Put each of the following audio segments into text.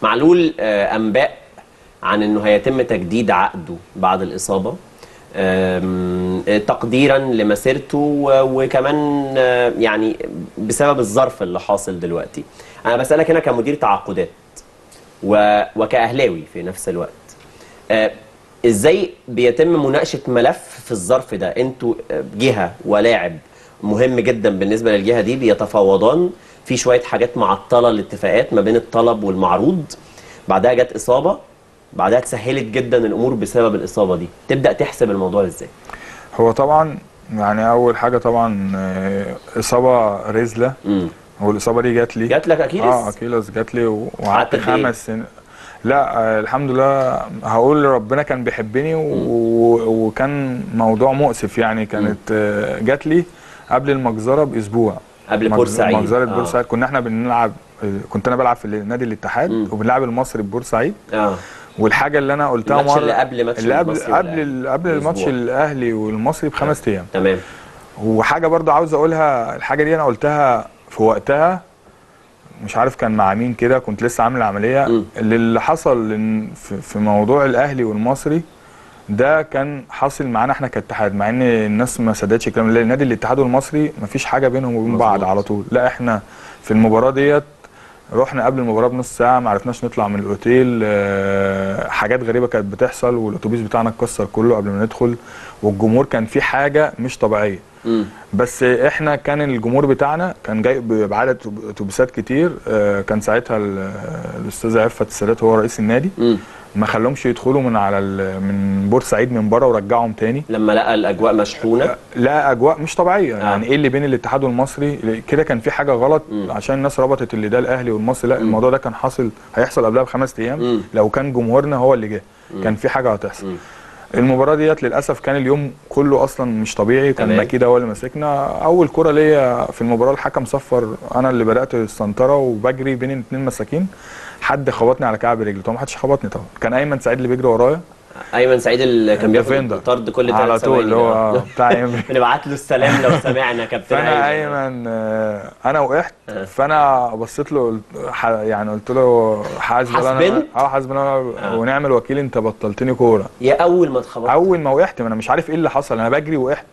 معلول آه، انباء عن انه هيتم تجديد عقده بعد الاصابه آم، آه، تقديرا لمسيرته و- وكمان آه، يعني بسبب الظرف اللي حاصل دلوقتي انا بسالك هنا كمدير تعاقدات و- وكاهلاوي في نفس الوقت آه، ازاي بيتم مناقشه ملف في الظرف ده انتوا آه، جهه ولاعب مهم جدا بالنسبه للجهه دي بيتفاوضان في شويه حاجات معطله الاتفاقات ما بين الطلب والمعروض بعدها جت اصابه بعدها اتسهلت جدا الامور بسبب الاصابه دي تبدا تحسب الموضوع ازاي هو طبعا يعني اول حاجه طبعا آه، اصابه رزله امم هو الاصابه دي جات لي جات لك اكيد اه اكيلس جات لي و- قعدت وقعدت قد إيه؟ خمس سنين لا آه الحمد لله هقول ربنا كان بيحبني و... و- وكان موضوع مؤسف يعني كانت آه جات لي قبل المجزره باسبوع قبل مجز- بورسعيد. مجزره آه. بورسعيد كنا احنا بنلعب آه، كنت انا بلعب في نادي الاتحاد مم. وبنلعب المصري ببورسعيد اه والحاجه اللي انا قلتها الماتش مره اللي قبل ماتش اللي قبل المصري قبل والأهلي. ال- قبل الماتش بأسبوع. الاهلي والمصري بخمس ايام تمام وحاجه برضو عاوز اقولها الحاجه دي انا قلتها في وقتها مش عارف كان مع مين كده كنت لسه عامل عمليه مم. اللي, اللي حصل إن في, في موضوع الاهلي والمصري ده كان حاصل معانا احنا كاتحاد مع ان الناس ما صدقتش الكلام ده نادي الاتحاد والمصري ما فيش حاجه بينهم وبين بعض مظبوط. على طول لا احنا في المباراه ديت رحنا قبل المباراه بنص ساعه ما عرفناش نطلع من الاوتيل آه، حاجات غريبه كانت بتحصل والاتوبيس بتاعنا اتكسر كله قبل ما ندخل والجمهور كان في حاجه مش طبيعيه امم بس احنا كان الجمهور بتاعنا كان جاي ب- بعدد اتوبيسات كتير آه، كان ساعتها ال- الاستاذ عفت السادات هو رئيس النادي امم ما خلهمش يدخلوا من على ال- من بورسعيد من بره ورجعهم تاني لما لقى الاجواء مشحونه لا اجواء مش طبيعيه آه. يعني ايه اللي بين الاتحاد والمصري كده كان في حاجه غلط مم. عشان الناس ربطت اللي ده الاهلي والمصري لا الموضوع ده كان حاصل هيحصل قبلها بخمس مم. ايام لو كان جمهورنا هو اللي جه كان في حاجه هتحصل مم. المباراه ديت للاسف كان اليوم كله اصلا مش طبيعي كان تمام. مكيده هو اللي ماسكنا اول كره ليا في المباراه الحكم صفر انا اللي بدات السنتره وبجري بين الاثنين مساكين حد خبطني على كعب رجلي طبعا ما حدش خبطني طبعا كان ايمن سعيد اللي بيجري ورايا ايمن سعيد اللي كان بياخد ديفندر. طرد كل ثلاث على طول اللي هو بتاع ايمن بنبعت له السلام لو سمعنا كابتن فانا ايمن آه، انا وقعت فانا بصيت له قلت- ح- يعني قلت له حاسب حاسبني؟ اه حاسبنا آه. ونعمل وكيل انت بطلتني كوره يا اول ما اتخبطت اول ما وقعت ما انا مش عارف ايه اللي حصل انا بجري وقعت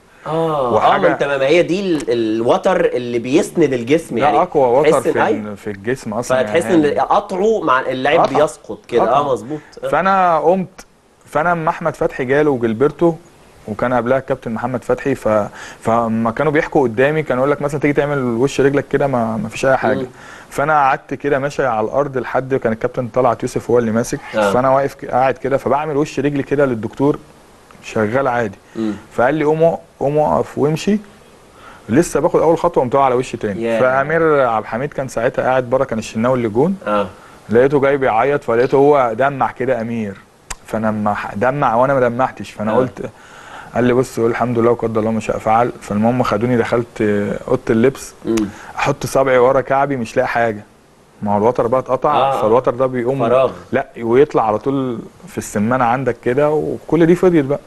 اه اه وحاجة- ما انت ما هي دي ال- الوتر اللي بيسند الجسم يعني ده اقوى وتر تحس إن- في أيوة. في الجسم اصلا فتحس يعني ان قطعه مع اللاعب قطع. بيسقط كده قطع. اه مظبوط آه. فانا قمت فانا اما احمد فتحي جاله وجilberto وكان قبلها الكابتن محمد فتحي ف... فما كانوا بيحكوا قدامي كانوا يقول لك مثلا تيجي تعمل وش رجلك كده ما... ما فيش اي حاجه مم. فانا قعدت كده ماشي على الارض لحد كان الكابتن طلعت يوسف هو اللي ماسك آه. فانا واقف ك- قاعد كده فبعمل وش رجلي كده للدكتور شغال عادي مم. فقال لي قوم قوم اقف وامشي لسه باخد اول خطوه قمت واقع على وشي تاني ياه. فامير عبد الحميد كان ساعتها قاعد بره كان الشناوي اللي جون اه لقيته جاي بيعيط فلقيته هو دمع كده امير فانا لما ح- دمع وانا ما دمعتش فانا آه. قلت قال لي بص قول الحمد لله وقدر الله ما شاء فعل فالمهم خدوني دخلت آه، اوضه اللبس مم. احط صبعي ورا كعبي مش لاقي حاجه ما هو الوتر بقى اتقطع آه، آه. فالوتر ده بيقوم فراغ. لا ويطلع على طول في السمانه عندك كده وكل دي فضيت بقى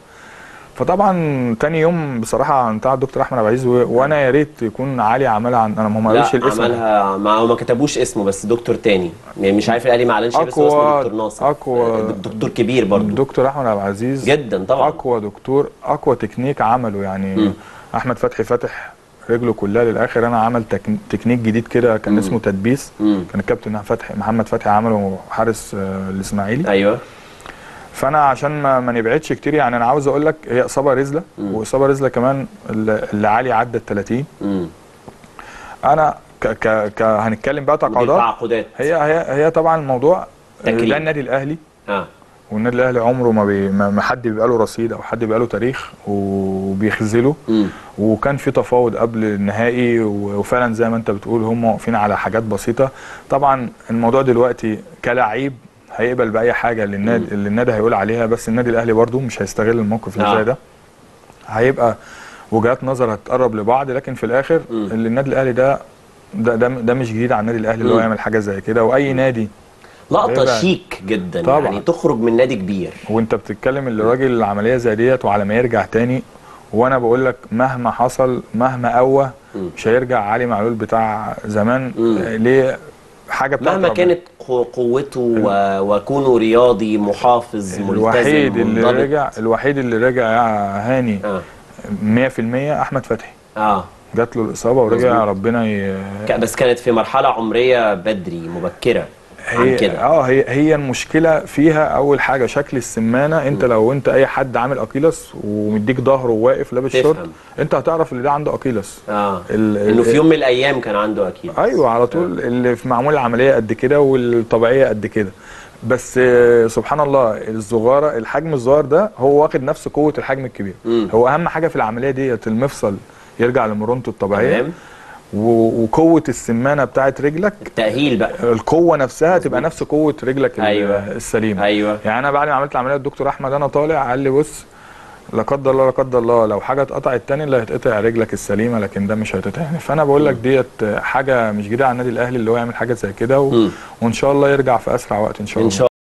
فطبعا تاني يوم بصراحه بتاع الدكتور احمد عبد العزيز و- وانا يا ريت يكون علي عملها عن انا ما هم لا قالوش الاسم عملها ما هو ما كتبوش اسمه بس دكتور تاني يعني مش عارف الاهلي ما اعلنش بس هو اسمه أقوى- دكتور ناصر أقوى- آه، دكتور كبير برضه الدكتور احمد عبد العزيز جدا طبعا اقوى دكتور اقوى تكنيك عمله يعني مم. احمد فتحي فاتح رجله كلها للاخر انا عمل تك- تكنيك جديد كده كان مم. اسمه تدبيس مم. كان الكابتن فتحي محمد فتحي عمله حارس آه، الاسماعيلي ايوه فانا عشان ما, ما نبعدش كتير يعني انا عاوز اقول لك هي اصابه رزله مم. واصابه رزله كمان اللي اللي علي عدى ال 30 مم. انا ك ك ك هنتكلم بقى ودي تعاقدات تعاقدات هي هي هي طبعا الموضوع تكليف. ده النادي الاهلي اه والنادي الاهلي عمره ما, بي ما ما حد بيبقى له رصيد او حد بيبقى له تاريخ وبيخذله مم. وكان في تفاوض قبل النهائي و- وفعلا زي ما انت بتقول هم واقفين على حاجات بسيطه طبعا الموضوع دلوقتي كلاعب هيقبل باي حاجه اللي النادي اللي النادي هيقول عليها بس النادي الاهلي برضو مش هيستغل الموقف اللي آه. زي ده هيبقى وجهات نظر هتقرب لبعض لكن في الاخر مم. اللي النادي الاهلي ده ده ده, ده مش جديد على النادي الاهلي اللي هو مم. يعمل حاجه زي كده واي نادي لقطه هيبقى- شيك جدا طبعا. يعني تخرج من نادي كبير وانت بتتكلم اللي راجل العمليه زي ديت وعلى ما يرجع تاني وانا بقول لك مهما حصل مهما قوى مم. مش هيرجع علي معلول بتاع زمان مم. آه، ليه حاجه بتاعت مهما ربنا. كانت قو- قوته و- وكونه رياضي محافظ الوحيد ملتزم اللي منضبط رجع الوحيد اللي رجع يا هاني اه 100% احمد فتحي اه جات له الاصابه ورجع مظبوط. ربنا ي... ك- بس كانت في مرحله عمريه بدري مبكره عن هي كده اه هي هي المشكله فيها اول حاجه شكل السمانه انت لو انت اي حد عامل اكيلس ومديك ظهره وواقف لابس تفهم. شورت انت هتعرف اللي ده عنده اكيلس اه ال- انه في ال- يوم من الايام كان عنده اكيد ايوه على طول اللي في معمول العمليه قد كده والطبيعيه قد كده بس آه، سبحان الله الصغيره الحجم الصغير ده هو واخد نفس قوه الحجم الكبير مم. هو اهم حاجه في العمليه ديت المفصل يرجع لمرونته الطبيعيه تمام و- وقوه السمانه بتاعت رجلك التاهيل بقى القوه نفسها تبقى نفس قوه رجلك ال- أيوة. السليمه ايوه يعني انا بعد ما عملت العمليه الدكتور احمد انا طالع قال لي بص لا قدر الله لا قدر الله لو حاجه اتقطعت تاني اللي هيتقطع رجلك السليمه لكن ده مش هيتقطع يعني فانا بقول لك ديت حاجه مش جديده على النادي الاهلي اللي هو يعمل حاجه زي كده و... مم. وان شاء الله يرجع في اسرع وقت ان شاء ان الله شاء